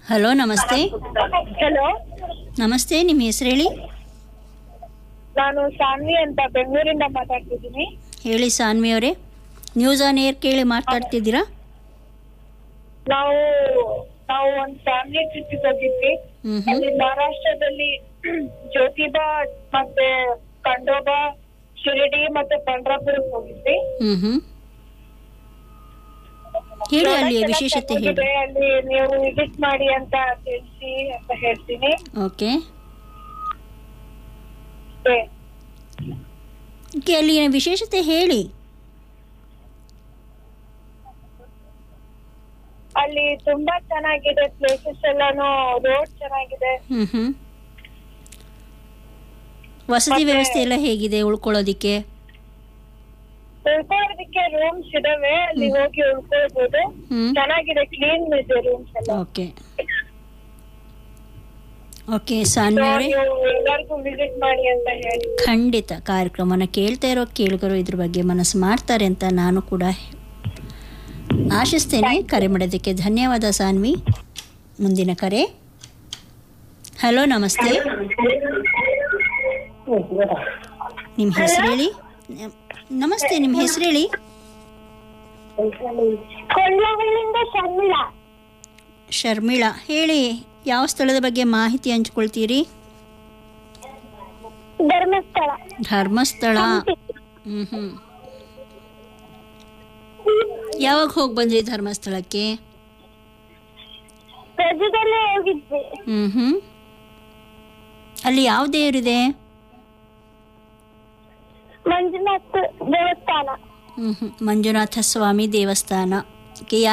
Hello ನಮಸ್ತೆ hello ನಮಸ್ತೆ ನಿಮ್ಮ ಹೆಸರು ಹೇಳಿ ನಾನು ಸಾನ್ವಿ ಅಂತ ಬೆಂಗಳೂರಿಂದ ಮಾತಾಡ್ತಿದ್ದೀನಿ ಹೇಳಿ ಸಾನ್ವಿ ಅವರೇ ನ್ಯೂಸ್ ಆನ್ ಏರ್ ಕೇಳಿ ಮಾತಾಡ್ತಿದ್ದೀರಾ ನಾವು ನಾವು ಒಂದ್ ಫ್ಯಾಮಿಲಿ ಟ್ರಿಪ್ ಹೋಗಿದ್ವಿ ಹ್ಮ್ ಅಲ್ಲಿ ಮಹಾರಾಷ್ಟ್ರದಲ್ಲಿ ಜ್ಯೋತಿಬಾ ಮತ್ತೆ ಖಂಡೋಬಾ ಶಿರಡಿ ಮತ್ತೆ ಪಂಡ್ರಾಪುರಕ್ಕೆ ಹೋಗಿದ್ವಿ ಹ್ಮ್ ಹ್ಮ್ ಹೇಳಿ ಅಲ್ಲಿಯ ನೋಡಕ್ಕೆಲ್ಲ ವಿಶೇಷತೆ ಹೇಳಿ ಚೆನ್ನಾಗಿದೆ. ಅಲ್ಲಿ ನೀವು ವಿಸಿಟ್ ಮಾಡಿ ಅಂತ ತಿಳಿಸಿ ಅಂತ ಹೇಳ್ತೀನಿ ಓಕೆ ಅಷ್ಟೇ. ಓಕೆ ಅಲ್ಲಿಯ ವಿಶೇಷತೆ ಹೇಳಿ ಅಲ್ಲಿ ತುಂಬಾ ಚೆನ್ನಾಗಿದೆ ಪ್ಲೇಸಸ್ ಎಲ್ಲಾನು ರೋಡ್ ಚೆನ್ನಾಗಿದೆ ಹ್ಮ್ ಹ್ಮ್ ವಸತಿ ಮತ್ತೆ- ವ್ಯವಸ್ಥೆ ಎಲ್ಲ ಹೇಗಿದೆ ಉಳ್ಕೊಳ್ಳೋದಿಕ್ಕೆ ಉಳ್ಕೊಳ್ಳೋದಕ್ಕೆ ರೂಮ್ಸ್ ಇದಾವೆ ಅಲ್ಲಿ ಹೋಗಿ ಉಳ್ಕೊಳ್ಬಹುದು ಹ್ಮ್ ಚೆನ್ನಾಗಿದೆ ಕ್ಲೀನ್ ಇದೆ ರೂಮ್ಸ್ ಎಲ್ಲ ಓಕೆ ಓಕೆ ಸಾನ್ವಿ ಅವರೇ ನೀವು ಎಲ್ಲರಿಗೂ ವಿಸಿಟ್ ಮಾಡಿ ಅಂತ ಹೇಳಿ ಖಂಡಿತ ಕಾರ್ಯಕ್ರಮನ ಕೇಳ್ತಾ ಇರೋ ಕೇಳುಗರು ಇದ್ರ ಬಗ್ಗೆ ಮನಸ್ಸು ಮಾಡ್ತಾರೆ ಅಂತ ನಾನು ಕೂಡ ಆಶಿಸ್ತೇನೆ ಕರೆ ಮಾಡೋದಕ್ಕೆ ಧನ್ಯವಾದ ಸಾನ್ವಿ ಮುಂದಿನ ಕರೆ ಹಲೋ ನಮಸ್ತೆ ನಿಮ್ಮ ಹೆಸರು ಹೇಳಿ ನಮಸ್ತೆ ನಿಮ್ಮ ಹೆಸರು ಹೇಳಿ ಕೊಂಡ್ಲಹಳ್ಳಿಯಿಂದ ಶರ್ಮಿಳಾ ಶರ್ಮಿಳಾ ಹೇಳಿ ಯಾವ ಸ್ಥಳದ ಬಗ್ಗೆ ಮಾಹಿತಿ ಹಂಚ್ಕೊಳ್ತೀರಿ ಧರ್ಮಸ್ಥಳ ಧರ್ಮಸ್ಥಳ ಹ್ಮ್ ಹ್ಮ್ ಯಾವಾಗ ಹೋಗಿ ಬಂದ್ರಿ ಧರ್ಮಸ್ಥಳಕ್ಕೆ ರಜದಲ್ಲೇ ಹೋಗಿದ್ವಿ ಹ್ಮ್ ಹ್ಮ್ ಅಲ್ಲಿ ಯಾವ ದೇವರಿದೆ ಮಂಜುನಾಥ್ ದೇವಸ್ಥಾನ ಹ್ಮ್ ಹ್ಮ್ ಮಂಜುನಾಥ ಸ್ವಾಮಿ ದೇವಸ್ಥಾನ ಕೆ